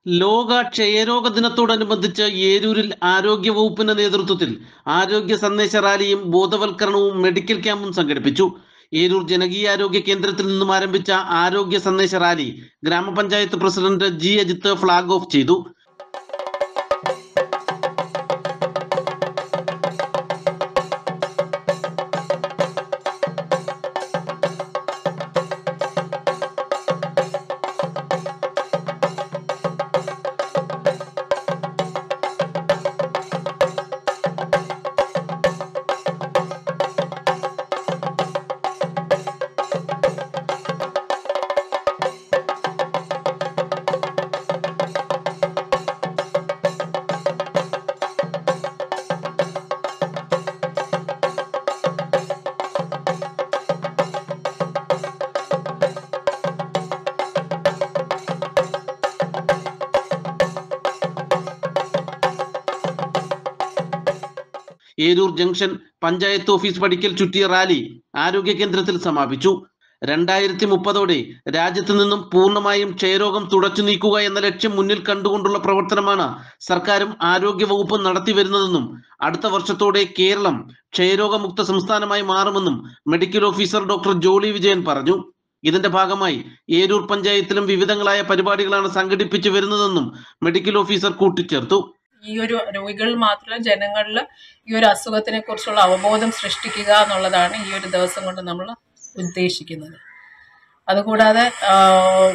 ലോക ക്ഷയരോഗ ദിനത്തോടനുബന്ധിച്ച് ഏരൂരിൽ ആരോഗ്യ വകുപ്പിന്റെ നേതൃത്വത്തിൽ ആരോഗ്യ സന്ദേശ റാലിയും ബോധവൽക്കരണവും മെഡിക്കൽ ക്യാമ്പും സംഘടിപ്പിച്ചു ഏരൂർ ജനകീയാരോഗ്യ കേന്ദ്രത്തിൽ നിന്നും ആരംഭിച്ച ആരോഗ്യ സന്ദേശ rally grama panchayat president G Ajith flag off ചെയ്തു ഏരൂർ ജംഗ്ഷൻ പഞ്ചായത്ത് ഓഫീസ് പടിക്കൽ ചുറ്റിയ റാലി ആരോഗ്യ കേന്ദ്രത്തിൽ സമാപിച്ചു രണ്ടായിരത്തി മുപ്പതോടെ രാജ്യത്ത് നിന്നും പൂർണ്ണമായും ക്ഷയരോഗം തുടച്ചു നീക്കുക എന്ന ലക്ഷ്യം മുന്നിൽ കണ്ടുകൊണ്ടുള്ള പ്രവർത്തനമാണ് സർക്കാരും ആരോഗ്യ വകുപ്പും നടത്തി വരുന്നതെന്നും അടുത്ത വർഷത്തോടെ കേരളം ക്ഷയരോഗമുക്ത സംസ്ഥാനമായി മാറുമെന്നും medical officer doctor Jolly Vijayan പറഞ്ഞു ഇതിന്റെ ഭാഗമായി ഏരൂർ പഞ്ചായത്തിലും വിവിധങ്ങളായ പരിപാടികളാണ് സംഘടിപ്പിച്ചു വരുന്നതെന്നും മെഡിക്കൽ ഓഫീസർ കൂട്ടിച്ചേർത്തു ഈ ഒരു രോഗികളിൽ മാത്രമല്ല ജനങ്ങളിൽ ഈ ഒരു അസുഖത്തിനെ കുറിച്ചുള്ള അവബോധം സൃഷ്ടിക്കുക എന്നുള്ളതാണ് ഈ ഒരു ദിവസം കൊണ്ട് നമ്മൾ ഉദ്ദേശിക്കുന്നത് അതുകൂടാതെ ആഹ്,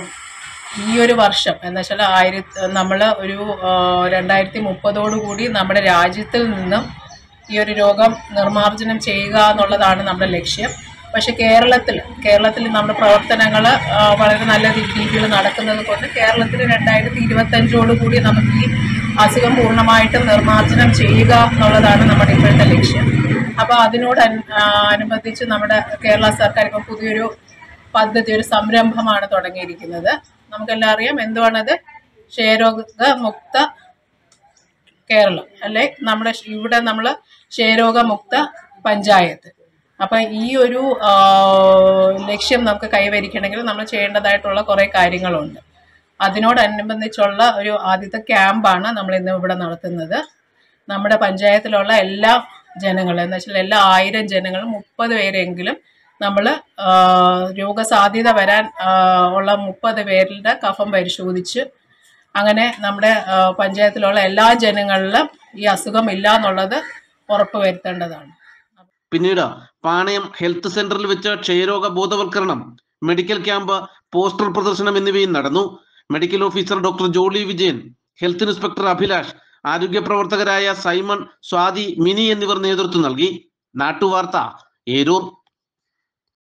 ഈ ഒരു വർഷം എന്ന് വെച്ചാൽ ആയിരത്തി നമ്മൾ ഒരു ആഹ്, രണ്ടായിരത്തി മുപ്പതോടുകൂടി നമ്മുടെ രാജ്യത്തിൽ നിന്നും ഈ ഒരു രോഗം നിർമ്മാർജ്ജനം ചെയ്യുക എന്നുള്ളതാണ് നമ്മുടെ ലക്ഷ്യം പക്ഷെ കേരളത്തിൽ കേരളത്തിൽ നമ്മുടെ പ്രവർത്തനങ്ങൾ വളരെ നല്ല രീതിയിൽ നടക്കുന്നത് കൊണ്ട് കേരളത്തിൽ രണ്ടായിരത്തി ഇരുപത്തഞ്ചോടുകൂടി നമുക്ക് ഈ അസുഖം പൂർണ്ണമായിട്ടും നിർമ്മാർജ്ജനം ചെയ്യുക എന്നുള്ളതാണ് നമ്മുടെ ഇപ്പോഴത്തെ ലക്ഷ്യം അപ്പോൾ അതിനോട് അനു- ആ, അനുബന്ധിച്ച് നമ്മുടെ കേരള സർക്കാർ ഇപ്പോൾ പുതിയൊരു പദ്ധതി ഒരു സംരംഭമാണ് തുടങ്ങിയിരിക്കുന്നത് നമുക്കെല്ലാം അറിയാം എന്തുവാണത് ക്ഷയരോഗ മുക്ത കേരളം അല്ലെ നമ്മുടെ ഷ് ഇവിടെ നമ്മൾ ക്ഷയരോഗമുക്ത പഞ്ചായത്ത് അപ്പം ഈ ഒരു ആ, ലക്ഷ്യം നമുക്ക് കൈവരിക്കണമെങ്കിൽ നമ്മൾ ചെയ്യേണ്ടതായിട്ടുള്ള കുറേ കാര്യങ്ങളുണ്ട് അതിനോടനുബന്ധിച്ചുള്ള ഒരു ആദ്യത്തെ ക്യാമ്പാണ് നമ്മൾ ഇന്ന് ഇവിടെ നടത്തുന്നത് നമ്മുടെ പഞ്ചായത്തിലുള്ള എല്ലാ ജനങ്ങളും എന്ന് വെച്ചാൽ എല്ലാ ആയിരം ജനങ്ങളും മുപ്പത് പേരെങ്കിലും നമ്മൾ രോഗസാധ്യത വരാൻ ആ, ഉള്ള മുപ്പത് പേരുടെ കഫം പരിശോധിച്ച് അങ്ങനെ നമ്മുടെ ആ, പഞ്ചായത്തിലുള്ള എല്ലാ ജനങ്ങളിലും ഈ അസുഖം ഇല്ല എന്നുള്ളത് ഉറപ്പുവരുത്തേണ്ടതാണ് പിന്നീട് പാണയം ഹെൽത്ത് സെന്ററിൽ വെച്ച് ക്ഷയരോഗ ബോധവൽക്കരണം മെഡിക്കൽ ക്യാമ്പ് പോസ്റ്റർ പ്രദർശനം എന്നിവയും നടന്നു medical officer doctor Jolly Vijayan health inspector Abhilash ആരോഗ്യ പ്രവർത്തകരായ സൈമൺ സ്വാതി മിനി എന്നിവർ നേതൃത്വം നൽകി നാട്ടുവാർത്ത ഏരൂർ